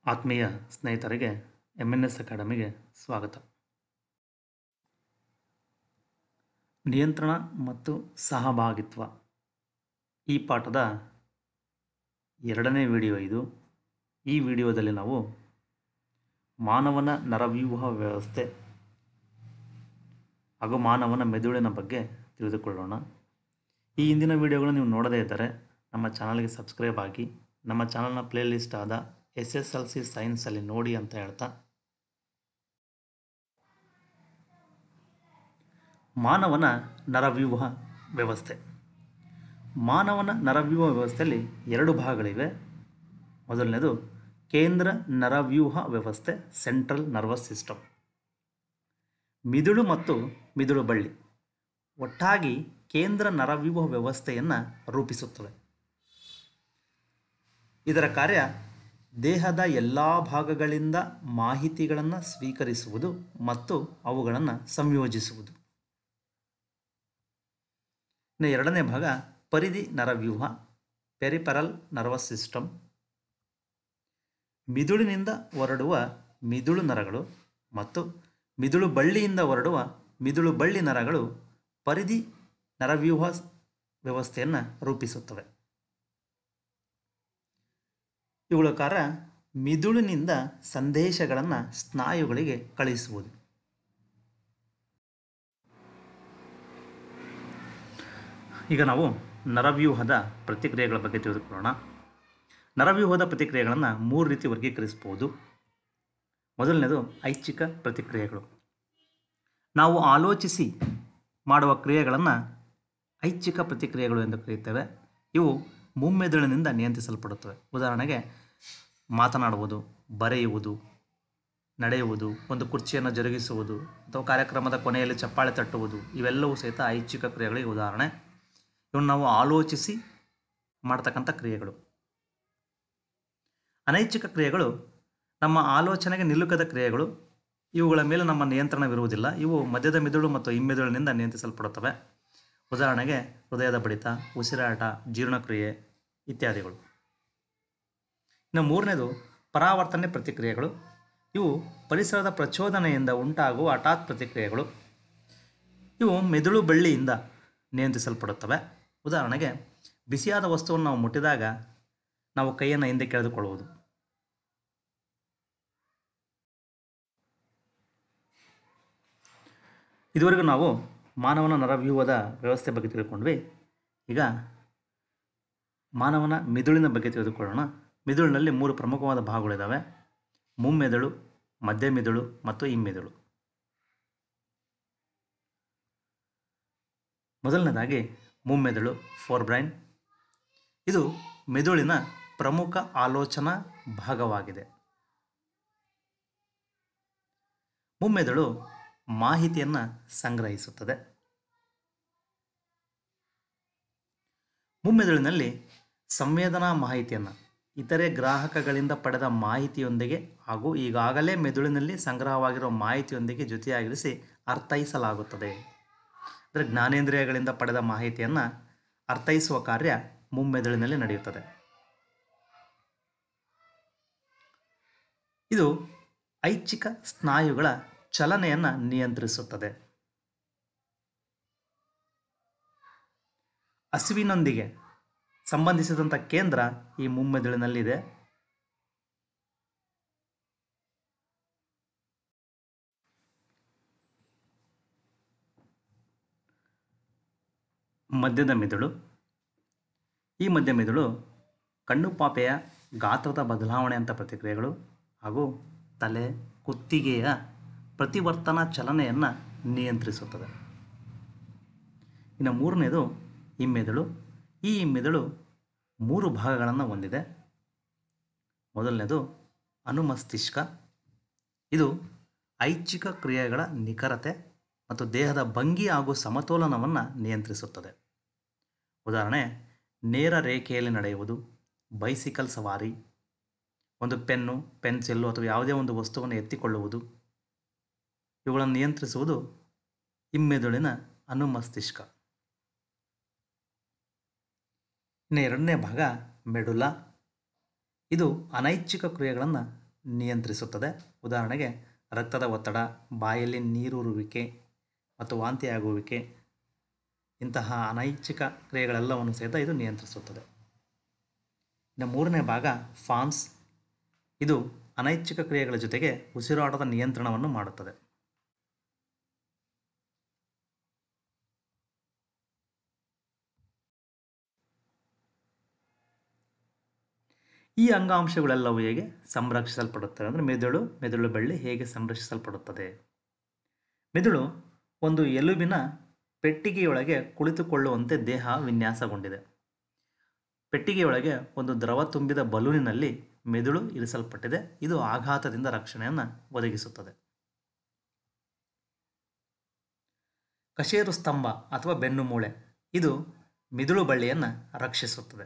ಆತ್ಮೀಯ ಸ್ನೇಹಿತರಿಗೆ M N S ಅಕಾಡೆಮಿಗೆ ಸ್ವಾಗತ ನಿಯಂತ್ರಣ ಮತ್ತು ಸಹಭಾಗಿತ್ವ ಈ ಪಾಠದ ಎರಡನೇ ವಿಡಿಯೋ ಇದು ಈ ವಿಡಿಯೋದಲ್ಲಿ ನಾವು ಮಾನವನ ನರವ್ಯೂಹ ವ್ಯವಸ್ಥೆ ಹಾಗೂ ಮಾನವನ ಮೆದುಳಿನ ಬಗ್ಗೆ ತಿಳಿದುಕೊಳ್ಳೋಣ ಈ ಹಿಂದಿನ ವಿಡಿಯೋಗಳು ನೀವು ನೋಡದೇ ಇದ್ದರೆ ನಮ್ಮ ಚಾನಲ್ಗೆ ಸಬ್ಸ್ಕ್ರೈಬ್ ಆಗಿ ನಮ್ಮ ಚಾನಲ್ನ ಪ್ಲೇ ಲಿಸ್ಟ್ ಆದ ಎಸ್ ಎಸ್ ಎಲ್ ಸಿ ಸೈನ್ಸಲ್ಲಿ ನೋಡಿ ಅಂತ ಹೇಳ್ತಾ ಮಾನವನ ನರವ್ಯೂಹ ವ್ಯವಸ್ಥೆ ಮಾನವನ ನರವ್ಯೂಹ ವ್ಯವಸ್ಥೆಯಲ್ಲಿ ಎರಡು ಭಾಗಗಳಿವೆ ಮೊದಲನೇದು ಕೇಂದ್ರ ನರವ್ಯೂಹ ವ್ಯವಸ್ಥೆ ಸೆಂಟ್ರಲ್ ನರ್ವಸ್ ಸಿಸ್ಟಮ್ ಮಿದುಳು ಮತ್ತು ಮಿದುಳು ಬಳ್ಳಿ ಒಟ್ಟಾಗಿ ಕೇಂದ್ರ ನರವ್ಯೂಹ ವ್ಯವಸ್ಥೆಯನ್ನು ರೂಪಿಸುತ್ತವೆ ಇದರ ಕಾರ್ಯ ದೇಹದ ಎಲ್ಲ ಭಾಗಗಳಿಂದ ಮಾಹಿತಿಗಳನ್ನು ಸ್ವೀಕರಿಸುವುದು ಮತ್ತು ಅವುಗಳನ್ನು ಸಂಯೋಜಿಸುವುದು ಇನ್ನು ಎರಡನೇ ಭಾಗ ಪರಿಧಿ ನರವ್ಯೂಹ ಪೆರಿಪರಲ್ ನರ್ವಸ್ ಸಿಸ್ಟಮ್ ಮಿದುಳಿನಿಂದ ಹೊರಡುವ ಮಿದುಳು ನರಗಳು ಮತ್ತು ಮಿದುಳು ಬಳ್ಳಿಯಿಂದ ಹೊರಡುವ ಮಿದುಳು ಬಳ್ಳಿ ನರಗಳು ಪರಿಧಿ ನರವ್ಯೂಹ ವ್ಯವಸ್ಥೆಯನ್ನು ರೂಪಿಸುತ್ತವೆ ಇವುಗಳ ಕಾರ್ಯ ಮಿದುಳಿನಿಂದ ಸಂದೇಶಗಳನ್ನು ಸ್ನಾಯುಗಳಿಗೆ ಕಳಿಸುವುದು ಈಗ ನಾವು ನರವ್ಯೂಹದ ಪ್ರತಿಕ್ರಿಯೆಗಳ ಬಗ್ಗೆ ತಿಳಿದುಕೊಳ್ಳೋಣ ನರವ್ಯೂಹದ ಪ್ರತಿಕ್ರಿಯೆಗಳನ್ನು ಮೂರು ರೀತಿ ವರ್ಗೀಕರಿಸಬಹುದು ಮೊದಲನೇದು ಐಚ್ಛಿಕ ಪ್ರತಿಕ್ರಿಯೆಗಳು ನಾವು ಆಲೋಚಿಸಿ ಮಾಡುವ ಕ್ರಿಯೆಗಳನ್ನು ಐಚ್ಛಿಕ ಪ್ರತಿಕ್ರಿಯೆಗಳು ಎಂದು ಕರೆಯುತ್ತೇವೆ ಇವು ಮುಮ್ಮೆದುಳಿನಿಂದ ನಿಯಂತ್ರಿಸಲ್ಪಡುತ್ತವೆ ಉದಾಹರಣೆಗೆ ಮಾತನಾಡುವುದು ಬರೆಯುವುದು ನಡೆಯುವುದು ಒಂದು ಕುರ್ಚಿಯನ್ನು ಜರುಗಿಸುವುದು ಅಥವಾ ಕಾರ್ಯಕ್ರಮದ ಕೊನೆಯಲ್ಲಿ ಚಪ್ಪಾಳೆ ತಟ್ಟುವುದು ಇವೆಲ್ಲವೂ ಸಹಿತ ಐಚ್ಛಿಕ ಕ್ರಿಯೆಗಳಿಗೆ ಉದಾಹರಣೆ ಇವನ್ನು ನಾವು ಆಲೋಚಿಸಿ ಮಾಡ್ತಕ್ಕಂಥ ಕ್ರಿಯೆಗಳು ಅನೈಚ್ಛಿಕ ಕ್ರಿಯೆಗಳು ನಮ್ಮ ಆಲೋಚನೆಗೆ ನಿಲುಕದ ಕ್ರಿಯೆಗಳು ಇವುಗಳ ಮೇಲೆ ನಮ್ಮ ನಿಯಂತ್ರಣವಿರುವುದಿಲ್ಲ ಇವು ಮಧ್ಯದ ಮಿದುಳು ಮತ್ತು ಹಿಮ್ಮೆದುಳಿನಿಂದ ನಿಯಂತ್ರಿಸಲ್ಪಡುತ್ತವೆ ಉದಾಹರಣೆಗೆ ಹೃದಯದ ಬಡಿತ ಉಸಿರಾಟ ಜೀರ್ಣಕ್ರಿಯೆ ಇತ್ಯಾದಿಗಳು ಇನ್ನು ಮೂರನೇದು ಪರಾವರ್ತನೆ ಪ್ರತಿಕ್ರಿಯೆಗಳು ಇವು ಪರಿಸರದ ಪ್ರಚೋದನೆಯಿಂದ ಉಂಟಾಗುವ ಹಠಾತ್ ಪ್ರತಿಕ್ರಿಯೆಗಳು ಇವು ಮೆದುಳು ಬಳ್ಳಿಯಿಂದ ನಿಯಂತ್ರಿಸಲ್ಪಡುತ್ತವೆ ಉದಾಹರಣೆಗೆ ಬಿಸಿಯಾದ ವಸ್ತುವನ್ನು ನಾವು ಮುಟ್ಟಿದಾಗ ನಾವು ಕೈಯನ್ನು ಹಿಂದೆ ಕೆಳೆದುಕೊಳ್ಳುವುದು ಇದುವರೆಗೂ ನಾವು ಮಾನವನ ನರವ್ಯೂಹದ ವ್ಯವಸ್ಥೆ ಬಗ್ಗೆ ತಿಳ್ಕೊಂಡ್ವಿ ಈಗ ಮಾನವನ ಮಿದುಳಿನ ಬಗ್ಗೆ ತಿಳಿದುಕೊಳ್ಳೋಣ ಮಿದುಳಿನಲ್ಲಿ ಮೂರು ಪ್ರಮುಖವಾದ ಭಾಗಗಳಿದ್ದಾವೆ ಮುಮ್ಮೆದುಳು ಮಧ್ಯ ಮಿದುಳು ಮತ್ತು ಹಿಮ್ಮೆದುಳು ಮೊದಲನೇದಾಗಿ ಮುಮ್ಮೆದುಳು ಫೋರ್ ಬ್ರೈನ್ ಇದು ಮೆದುಳಿನ ಪ್ರಮುಖ ಆಲೋಚನಾ ಭಾಗವಾಗಿದೆ ಮುಮ್ಮೆದುಳು ಮಾಹಿತಿಯನ್ನು ಸಂಗ್ರಹಿಸುತ್ತದೆ ಮುಮ್ಮೆದುಳಿನಲ್ಲಿ ಸಂವೇದನಾ ಮಾಹಿತಿಯನ್ನು ಇತರೆ ಗ್ರಾಹಕಗಳಿಂದ ಪಡೆದ ಮಾಹಿತಿಯೊಂದಿಗೆ ಹಾಗೂ ಈಗಾಗಲೇ ಮೆದುಳಿನಲ್ಲಿ ಸಂಗ್ರಹವಾಗಿರುವ ಮಾಹಿತಿಯೊಂದಿಗೆ ಜೊತೆಯಾಗಿರಿಸಿ ಅರ್ಥೈಸಲಾಗುತ್ತದೆ ಅಂದರೆ ಜ್ಞಾನೇಂದ್ರಿಯಗಳಿಂದ ಪಡೆದ ಮಾಹಿತಿಯನ್ನು ಅರ್ಥೈಸುವ ಕಾರ್ಯ ಮುಮ್ಮೆದುಳಿನಲ್ಲಿ ನಡೆಯುತ್ತದೆ ಇದು ಐಚ್ಛಿಕ ಸ್ನಾಯುಗಳ ಚಲನೆಯನ್ನು ನಿಯಂತ್ರಿಸುತ್ತದೆ ಹಸಿವಿನೊಂದಿಗೆ ಸಂಬಂಧಿಸಿದಂಥ ಕೇಂದ್ರ ಈ ಮುಮ್ಮೆದುಳಿನಲ್ಲಿದೆ ಮಧ್ಯದ ಮಿದುಳು ಈ ಮಧ್ಯ ಮಿದುಳು ಕಣ್ಣು ಪಾಪೆಯ ಗಾತ್ರದ ಬದಲಾವಣೆ ಅಂತ ಪ್ರತಿಕ್ರಿಯೆಗಳು ಹಾಗೂ ತಲೆ ಕುತ್ತಿಗೆಯ ಪ್ರತಿವರ್ತನಾ ಚಲನೆಯನ್ನು ನಿಯಂತ್ರಿಸುತ್ತದೆ ಇನ್ನು ಮೂರನೇದು ಹಿಮ್ಮೆದುಳು ಈ ಹಿಮ್ಮೆದುಳು ಮೂರು ಭಾಗಗಳನ್ನು ಹೊಂದಿದೆ ಮೊದಲನೇದು ಅನುಮಸ್ತಿಷ್ಕ ಇದು ಐಚ್ಛಿಕ ಕ್ರಿಯೆಗಳ ನಿಖರತೆ ಮತ್ತು ದೇಹದ ಭಂಗಿ ಹಾಗೂ ಸಮತೋಲನವನ್ನು ನಿಯಂತ್ರಿಸುತ್ತದೆ ಉದಾಹರಣೆ ನೇರ ರೇಖೆಯಲ್ಲಿ ನಡೆಯುವುದು ಬೈಸಿಕಲ್ ಸವಾರಿ ಒಂದು ಪೆನ್ನು ಪೆನ್ಸಿಲ್ಲು ಅಥವಾ ಯಾವುದೇ ಒಂದು ವಸ್ತುವನ್ನು ಎತ್ತಿಕೊಳ್ಳುವುದು ಇವುಗಳನ್ನು ನಿಯಂತ್ರಿಸುವುದು ಹಿಮ್ಮೆದುಳಿನ ಅನುಮಸ್ತಿಷ್ಕ ಇನ್ನು ಎರಡನೇ ಭಾಗ ಮೆಡುಲ ಇದು ಅನೈಚ್ಛಿಕ ಕ್ರಿಯೆಗಳನ್ನು ನಿಯಂತ್ರಿಸುತ್ತದೆ ಉದಾಹರಣೆಗೆ ರಕ್ತದ ಒತ್ತಡ ಬಾಯಲ್ಲಿ ನೀರೂರುವಿಕೆ ಮತ್ತು ವಾಂತಿಯಾಗುವಿಕೆ ಇಂತಹ ಅನೈಚ್ಛಿಕ ಕ್ರಿಯೆಗಳೆಲ್ಲವನ್ನು ಸಹಿತ ಇದು ನಿಯಂತ್ರಿಸುತ್ತದೆ ಇನ್ನು ಮೂರನೇ ಭಾಗ ಫಾನ್ಸ್ ಇದು ಅನೈಚ್ಛಿಕ ಕ್ರಿಯೆಗಳ ಜೊತೆಗೆ ಉಸಿರಾಟದ ನಿಯಂತ್ರಣವನ್ನು ಮಾಡುತ್ತದೆ ಈ ಅಂಗಾಂಶಗಳೆಲ್ಲವೂ ಹೇಗೆ ಸಂರಕ್ಷಿಸಲ್ಪಡುತ್ತವೆ ಅಂದರೆ ಮೆದುಳು ಮೆದುಳು ಬಳ್ಳಿ ಹೇಗೆ ಸಂರಕ್ಷಿಸಲ್ಪಡುತ್ತದೆ ಮೆದುಳು ಒಂದು ಎಲುಬಿನ ಪೆಟ್ಟಿಗೆಯೊಳಗೆ ಕುಳಿತುಕೊಳ್ಳುವಂತೆ ದೇಹ ವಿನ್ಯಾಸಗೊಂಡಿದೆ ಪೆಟ್ಟಿಗೆಯೊಳಗೆ ಒಂದು ದ್ರವ ತುಂಬಿದ ಬಲೂನಿನಲ್ಲಿ ಮೆದುಳು ಇರಿಸಲ್ಪಟ್ಟಿದೆ ಇದು ಆಘಾತದಿಂದ ರಕ್ಷಣೆಯನ್ನು ಒದಗಿಸುತ್ತದೆ ಕಶೇರು ಸ್ತಂಭ ಅಥವಾ ಬೆನ್ನು ಮೂಳೆ ಇದು ಮಿದುಳು ಬಳ್ಳಿಯನ್ನು ರಕ್ಷಿಸುತ್ತದೆ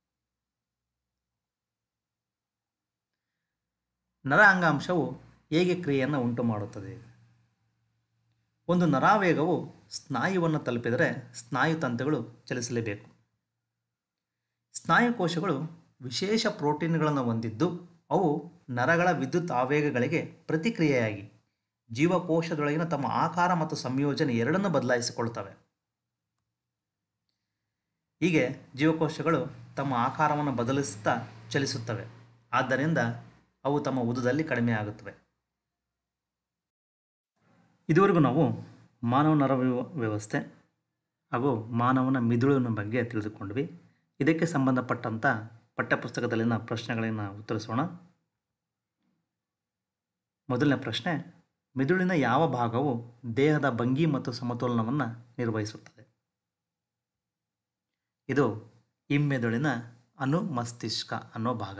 ನರ ಅಂಗಾಂಶವು ಹೇಗೆ ಕ್ರಿಯೆಯನ್ನು ಉಂಟು ಮಾಡುತ್ತದೆ ಒಂದು ನರಾವೇಗವು ಸ್ನಾಯುವನ್ನು ತಲುಪಿದರೆ ಸ್ನಾಯು ತಂತುಗಳು ಚಲಿಸಲೇಬೇಕು ಸ್ನಾಯು ಕೋಶಗಳು ವಿಶೇಷ ಪ್ರೋಟೀನ್ಗಳನ್ನು ಹೊಂದಿದ್ದು ಅವು ನರಗಳ ವಿದ್ಯುತ್ ಆವೇಗಗಳಿಗೆ ಪ್ರತಿಕ್ರಿಯೆಯಾಗಿ ಜೀವಕೋಶದೊಳಗಿನ ತಮ್ಮ ಆಕಾರ ಮತ್ತು ಸಂಯೋಜನೆ ಎರಡನ್ನೂ ಬದಲಾಯಿಸಿಕೊಳ್ಳುತ್ತವೆ ಹೀಗೆ ಜೀವಕೋಶಗಳು ತಮ್ಮ ಆಕಾರವನ್ನು ಬದಲಿಸುತ್ತಾ ಚಲಿಸುತ್ತವೆ ಆದ್ದರಿಂದ ಅವು ತಮ್ಮ ಉದದಲ್ಲಿ ಕಡಿಮೆ ಆಗುತ್ತವೆ ಇದುವರೆಗೂ ನಾವು ಮಾನವ ನರ ವ್ಯವಸ್ಥೆ ಹಾಗೂ ಮಾನವನ ಮಿದುಳಿನ ಬಗ್ಗೆ ತಿಳಿದುಕೊಂಡ್ವಿ ಇದಕ್ಕೆ ಸಂಬಂಧಪಟ್ಟಂಥ ಪಠ್ಯಪುಸ್ತಕದಲ್ಲಿನ ಪ್ರಶ್ನೆಗಳನ್ನು ಉತ್ತರಿಸೋಣ ಮೊದಲನೇ ಪ್ರಶ್ನೆ ಮಿದುಳಿನ ಯಾವ ಭಾಗವು ದೇಹದ ಭಂಗಿ ಮತ್ತು ಸಮತೋಲನವನ್ನು ನಿರ್ವಹಿಸುತ್ತದೆ ಇದು ಹಿಮ್ಮೆದುಳಿನ ಅನುಮಸ್ತಿಷ್ಕ ಅನ್ನೋ ಭಾಗ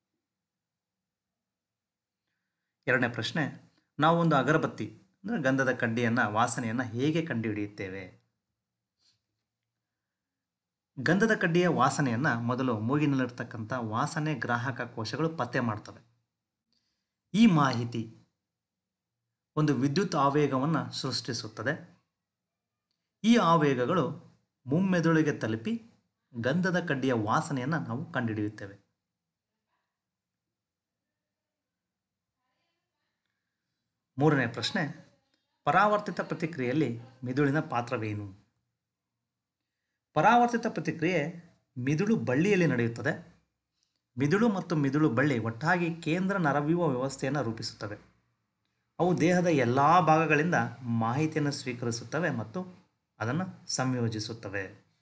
ಎರಡನೇ ಪ್ರಶ್ನೆ ನಾವು ಒಂದು ಅಗರಬತ್ತಿ ಅಂದರೆ ಗಂಧದ ಕಡ್ಡಿಯನ್ನು ವಾಸನೆಯನ್ನು ಹೇಗೆ ಕಂಡುಹಿಡಿಯುತ್ತೇವೆ ಗಂಧದ ಕಡ್ಡಿಯ ವಾಸನೆಯನ್ನು ಮೊದಲು ಮೂಗಿನಲ್ಲಿರ್ತಕ್ಕಂಥ ವಾಸನೆ ಗ್ರಾಹಕ ಕೋಶಗಳು ಪತ್ತೆ ಮಾಡ್ತವೆ ಈ ಮಾಹಿತಿ ಒಂದು ವಿದ್ಯುತ್ ಆವೇಗವನ್ನು ಸೃಷ್ಟಿಸುತ್ತದೆ ಈ ಆವೇಗಗಳು ಮುಮ್ಮೆದುಳಿಗೆ ತಲುಪಿ ಗಂಧದ ಕಡ್ಡಿಯ ವಾಸನೆಯನ್ನು ನಾವು ಕಂಡುಹಿಡಿಯುತ್ತೇವೆ ಮೂರನೇ ಪ್ರಶ್ನೆ ಪರಾವರ್ತಿತ ಪ್ರತಿಕ್ರಿಯೆಯಲ್ಲಿ ಮಿದುಳಿನ ಪಾತ್ರವೇನು ಪರಾವರ್ತಿತ ಪ್ರತಿಕ್ರಿಯೆ ಮಿದುಳು ಬಳ್ಳಿಯಲ್ಲಿ ನಡೆಯುತ್ತದೆ ಮಿದುಳು ಮತ್ತು ಮಿದುಳು ಬಳ್ಳಿ ಒಟ್ಟಾಗಿ ಕೇಂದ್ರ ನರವ್ಯೂಹ ವ್ಯವಸ್ಥೆಯನ್ನು ರೂಪಿಸುತ್ತವೆ ಅವು ದೇಹದ ಎಲ್ಲ ಭಾಗಗಳಿಂದ ಮಾಹಿತಿಯನ್ನು ಸ್ವೀಕರಿಸುತ್ತವೆ ಮತ್ತು ಅದನ್ನು ಸಂಯೋಜಿಸುತ್ತವೆ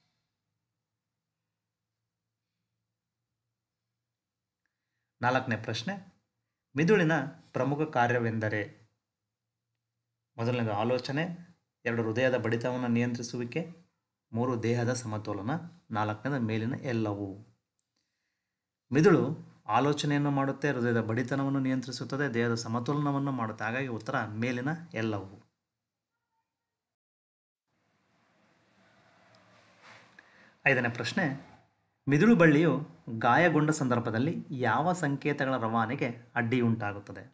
ನಾಲ್ಕನೇ ಪ್ರಶ್ನೆ ಮಿದುಳಿನ ಪ್ರಮುಖ ಕಾರ್ಯವೆಂದರೆ ಮೊದಲನೇದು ಆಲೋಚನೆ ಎರಡು ಹೃದಯದ ಬಡಿತವನ್ನು ನಿಯಂತ್ರಿಸುವಿಕೆ ಮೂರು ದೇಹದ ಸಮತೋಲನ ನಾಲ್ಕನೇದು ಮೇಲಿನ ಎಲ್ಲವೂ ಮಿದುಳು ಆಲೋಚನೆಯನ್ನು ಮಾಡುತ್ತೆ ಹೃದಯದ ಬಡಿತನವನ್ನು ನಿಯಂತ್ರಿಸುತ್ತದೆ ದೇಹದ ಸಮತೋಲನವನ್ನು ಮಾಡುತ್ತೆ ಹಾಗಾಗಿ ಉತ್ತರ ಮೇಲಿನ ಎಲ್ಲವೂ ಐದನೇ ಪ್ರಶ್ನೆ ಮಿದುಳು ಬಳ್ಳಿಯು ಗಾಯಗೊಂಡ ಸಂದರ್ಭದಲ್ಲಿ ಯಾವ ಸಂಕೇತಗಳ ರವಾನೆಗೆ ಅಡ್ಡಿಯುಂಟಾಗುತ್ತದೆ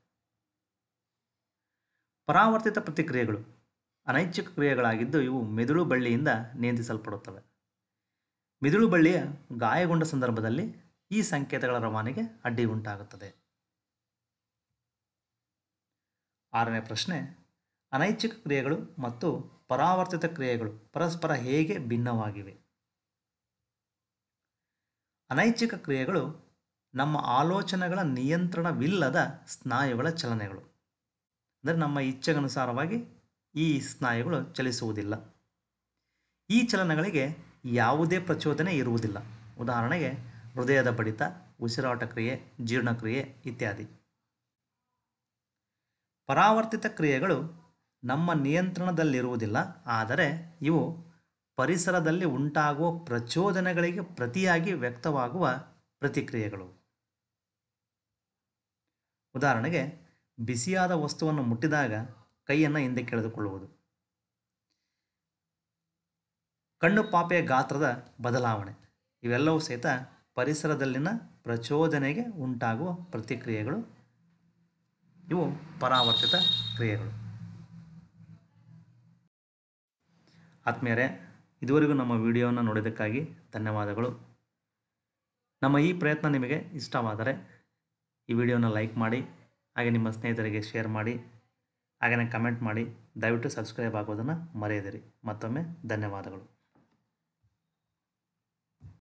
ಪರಾವರ್ತಿತ ಪ್ರತಿಕ್ರಿಯೆಗಳು ಅನೈಚ್ಛಿಕ ಕ್ರಿಯೆಗಳಾಗಿದ್ದು ಇವು ಮೆದುಳು ಬಳ್ಳಿಯಿಂದ ನಿಯಂತ್ರಿಸಲ್ಪಡುತ್ತವೆ ಮಿದುಳು ಬಳ್ಳಿಯ ಗಾಯಗೊಂಡ ಸಂದರ್ಭದಲ್ಲಿ ಈ ಸಂಕೇತಗಳ ರವಾನೆಗೆ ಅಡ್ಡಿ ಉಂಟಾಗುತ್ತದೆ ಆರನೇ ಪ್ರಶ್ನೆ ಅನೈಚ್ಛಿಕ ಕ್ರಿಯೆಗಳು ಮತ್ತು ಪರಾವರ್ತಿತ ಕ್ರಿಯೆಗಳು ಪರಸ್ಪರ ಹೇಗೆ ಭಿನ್ನವಾಗಿವೆ ಅನೈಚ್ಛಿಕ ಕ್ರಿಯೆಗಳು ನಮ್ಮ ಆಲೋಚನೆಗಳ ನಿಯಂತ್ರಣವಿಲ್ಲದ ಸ್ನಾಯುಗಳ ಚಲನೆಗಳು ಅಂದರೆ ನಮ್ಮ ಇಚ್ಛೆಗನುಸಾರವಾಗಿ ಈ ಸ್ನಾಯುಗಳು ಚಲಿಸುವುದಿಲ್ಲ ಈ ಚಲನೆಗಳಿಗೆ ಯಾವುದೇ ಪ್ರಚೋದನೆ ಇರುವುದಿಲ್ಲ ಉದಾಹರಣೆಗೆ ಹೃದಯದ ಬಡಿತ ಉಸಿರಾಟ ಕ್ರಿಯೆ ಜೀರ್ಣಕ್ರಿಯೆ ಇತ್ಯಾದಿ ಪರಾವರ್ತಿತ ಕ್ರಿಯೆಗಳು ನಮ್ಮ ನಿಯಂತ್ರಣದಲ್ಲಿರುವುದಿಲ್ಲ ಆದರೆ ಇವು ಪರಿಸರದಲ್ಲಿ ಉಂಟಾಗುವ ಪ್ರಚೋದನೆಗಳಿಗೆ ಪ್ರತಿಯಾಗಿ ವ್ಯಕ್ತವಾಗುವ ಪ್ರತಿಕ್ರಿಯೆಗಳು ಉದಾಹರಣೆಗೆ ಬಿಸಿಯಾದ ವಸ್ತುವನ್ನು ಮುಟ್ಟಿದಾಗ ಕೈಯನ್ನು ಹಿಂದೆ ಕೆಳೆದುಕೊಳ್ಳುವುದು ಕಣ್ಣು ಪಾಪೆಯ ಗಾತ್ರದ ಬದಲಾವಣೆ ಇವೆಲ್ಲವೂ ಸಹಿತ ಪರಿಸರದಲ್ಲಿನ ಪ್ರಚೋದನೆಗೆ ಉಂಟಾಗುವ ಪ್ರತಿಕ್ರಿಯೆಗಳು ಇವು ಪರಾವರ್ತಿತ ಕ್ರಿಯೆಗಳು ಆತ್ಮೀಯರೇ ಇದುವರೆಗೂ ನಮ್ಮ ವಿಡಿಯೋವನ್ನು ನೋಡಿದ್ದಕ್ಕಾಗಿ ಧನ್ಯವಾದಗಳು ನಮ್ಮ ಈ ಪ್ರಯತ್ನ ನಿಮಗೆ ಇಷ್ಟವಾದರೆ ಈ ವಿಡಿಯೋನ ಲೈಕ್ ಮಾಡಿ ಹಾಗೆ ನಿಮ್ಮ ಸ್ನೇಹಿತರಿಗೆ ಶೇರ್ ಮಾಡಿ ಹಾಗೆಯೇ ಕಮೆಂಟ್ ಮಾಡಿ ದಯವಿಟ್ಟು ಸಬ್ಸ್ಕ್ರೈಬ್ ಆಗೋದನ್ನು ಮರೆಯದಿರಿ ಮತ್ತೊಮ್ಮೆ ಧನ್ಯವಾದಗಳು